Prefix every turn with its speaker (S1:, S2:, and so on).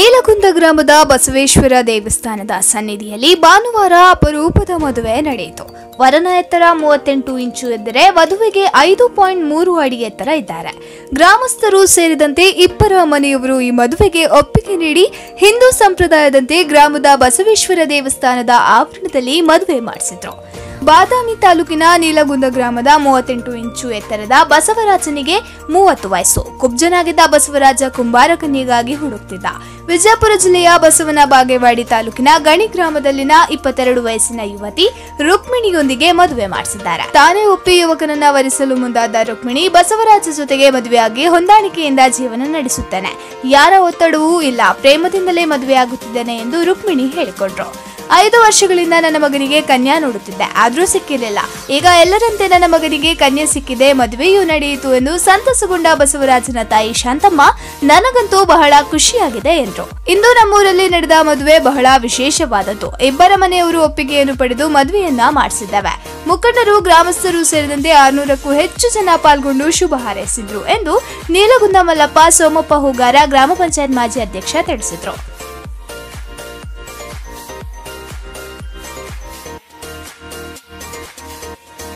S1: ನೀಲಗುಂದ ಗ್ರಾಮದ ಬಸವೇಶ್ವರ ದೇವಸ್ಥಾನದ ಸನ್ನಿಧಿಯಲ್ಲಿ ಭಾನುವಾರ ಅಪರೂಪದ ಮದುವೆ ನಡೆಯಿತು ವರನ ಎತ್ತರ ಮೂವತ್ತೆಂಟು ಇಂಚು ಎಂದರೆ ವಧುವಿಗೆ ಐದು ಪಾಯಿಂಟ್ ಮೂರು ಅಡಿ ಎತ್ತರ ಇದ್ದಾರೆ ಗ್ರಾಮಸ್ಥರು ಸೇರಿದಂತೆ ಇಬ್ಬರ ಮನೆಯವರು ಈ ಮದುವೆಗೆ ಒಪ್ಪಿಗೆ ನೀಡಿ ಹಿಂದೂ ಸಂಪ್ರದಾಯದಂತೆ ಗ್ರಾಮದ ಬಸವೇಶ್ವರ ದೇವಸ್ಥಾನದ ಆವರಣದಲ್ಲಿ ಮದುವೆ ಮಾಡಿಸಿದ್ರು ಬಾದಾಮಿ ತಾಲೂಕಿನ ನೀಲಗುಂದ ಗ್ರಾಮದ ಮೂವತ್ತೆಂಟು ಇಂಚು ಎತ್ತರದ ಬಸವರಾಜನಿಗೆ ಮೂವತ್ತು ವಯಸ್ಸು ಕುಬ್ಜನಾಗಿದ್ದ ಬಸವರಾಜ ಕುಂಬಾರ ಕನ್ಯೆಗಾಗಿ ಹುಡುಕ್ತಿದ್ದ ವಿಜಯಪುರ ಜಿಲ್ಲೆಯ ಬಸವನ ಬಾಗೇವಾಡಿ ತಾಲೂಕಿನ ಗಣಿ ಗ್ರಾಮದಲ್ಲಿನ ಇಪ್ಪತ್ತೆರಡು ವಯಸ್ಸಿನ ಯುವತಿ ರುಕ್ಮಿಣಿಯೊಂದಿಗೆ ಮದುವೆ ಮಾಡಿಸಿದ್ದಾರೆ ತಾನೇ ಒಪ್ಪಿ ಯುವಕನನ್ನ ವರಿಸಲು ಮುಂದಾದ ರುಕ್ಮಿಣಿ ಬಸವರಾಜ ಜೊತೆಗೆ ಮದುವೆಯಾಗಿ ಹೊಂದಾಣಿಕೆಯಿಂದ ಜೀವನ ನಡೆಸುತ್ತೇನೆ ಯಾರ ಒತ್ತಡವೂ ಇಲ್ಲ ಪ್ರೇಮದಿಂದಲೇ ಮದುವೆಯಾಗುತ್ತಿದ್ದೇನೆ ಎಂದು ರುಕ್ಮಿಣಿ ಹೇಳಿಕೊಂಡ್ರು ಐದು ವರ್ಷಗಳಿಂದ ನನ್ನ ಮಗನಿಗೆ ಕನ್ಯಾ ನೋಡುತ್ತಿದ್ದೆ ಆದ್ರೂ ಸಿಕ್ಕಿರಲಿಲ್ಲ ಈಗ ಎಲ್ಲರಂತೆ ನನ್ನ ಮಗನಿಗೆ ಕನ್ಯೆ ಸಿಕ್ಕಿದೆ ಮದುವೆಯೂ ನಡೆಯಿತು ಎಂದು ಸಂತಸಗೊಂಡ ಬಸವರಾಜನ ತಾಯಿ ಶಾಂತಮ್ಮ ನನಗಂತೂ ಬಹಳ ಖುಷಿಯಾಗಿದೆ ಎಂದ್ರು ಇಂದು ನಮ್ಮೂರಲ್ಲಿ ನಡೆದ ಮದುವೆ ಬಹಳ ವಿಶೇಷವಾದದ್ದು ಇಬ್ಬರ ಮನೆಯವರು ಒಪ್ಪಿಗೆಯನ್ನು ಪಡೆದು ಮದುವೆಯನ್ನ ಮಾಡಿಸಿದ್ದೇವೆ ಮುಖಂಡರು ಗ್ರಾಮಸ್ಥರು ಸೇರಿದಂತೆ ಆರ್ನೂರಕ್ಕೂ ಹೆಚ್ಚು ಜನ ಪಾಲ್ಗೊಂಡು ಶುಭ ಹಾರೈಸಿದ್ರು ಎಂದು ನೀಲಗುಂದ ಮಲ್ಲಪ್ಪ ಸೋಮಪ್ಪ ಹೂಗಾರ ಗ್ರಾಮ ಪಂಚಾಯತ್ ಮಾಜಿ ಅಧ್ಯಕ್ಷ ತಿಳಿಸಿದ್ರು